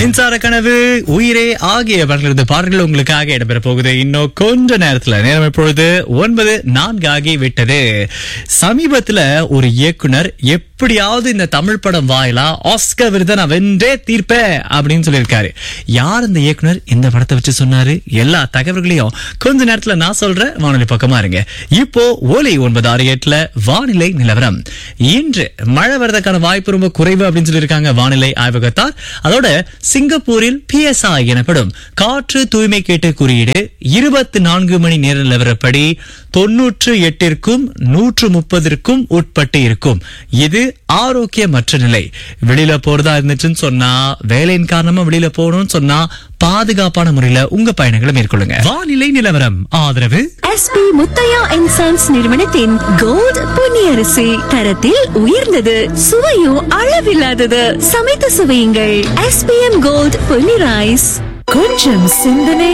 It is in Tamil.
மின்சார கனவு உயிரே ஆகிய பாடல்களது பாடல்கள் உங்களுக்காக இடம்பெற போகுது இன்னும் கொஞ்ச நேரத்துல நேரம் இப்பொழுது ஒன்பது நான்கு ஆகி விட்டது சமீபத்துல ஒரு இயக்குனர் எப்படியாவது இந்த தமிழ் படம் வாயிலா ஆஸ்கர் விருதை நான் வென்றே தீர்ப்பேன் அப்படின்னு சொல்லியிருக்காரு யார் இந்த இயக்குனர் இந்த படத்தை வச்சு சொன்னாரு எல்லா தகவல்களையும் கொஞ்ச நேரத்துல நான் சொல்றேன் வானொலி பக்கமா இருங்க இப்போ ஒலி ஒன்பது ஆறு எட்டுல வானிலை நிலவரம் இன்று மழை வரதுக்கான வாய்ப்பு ரொம்ப குறைவு அப்படின்னு சொல்லியிருக்காங்க வானிலை ஆய்வகத்தார் அதோட சிங்கப்பூரில் பிஎஸ்ஐ எனப்படும் காற்று தூய்மை கேட்டு குறியீடு இருபத்தி நான்கு மணி நேர நிலவரப்படி தொன்னூற்று எட்டிற்கும் நூற்று முப்பதற்கும் உட்பட்டு இருக்கும் இது ஆரோக்கியமற்ற நிலை வெளியில போறதா இருந்துச்சுன்னு சொன்னா வேலையின் காரணமா வெளியில போகணும்னு சொன்னா பாதுகாப்பான முறையில உங்க பயணங்களை மேற்கொள்ளுங்க வானிலை நிலவரம் ஆதரவு எஸ்பி முத்தையா அண்ட் சன்ஸ் நிறுவனத்தின் கோல்ட் பொன்னியரிசி தரத்தில் உயர்ந்தது சுவையும் அளவில்லாதது சமைத்து சுவையுங்கள் எஸ்பிஎம் கோல்ட் பொன்னி ரைஸ் கொஞ்சம் சிந்தனை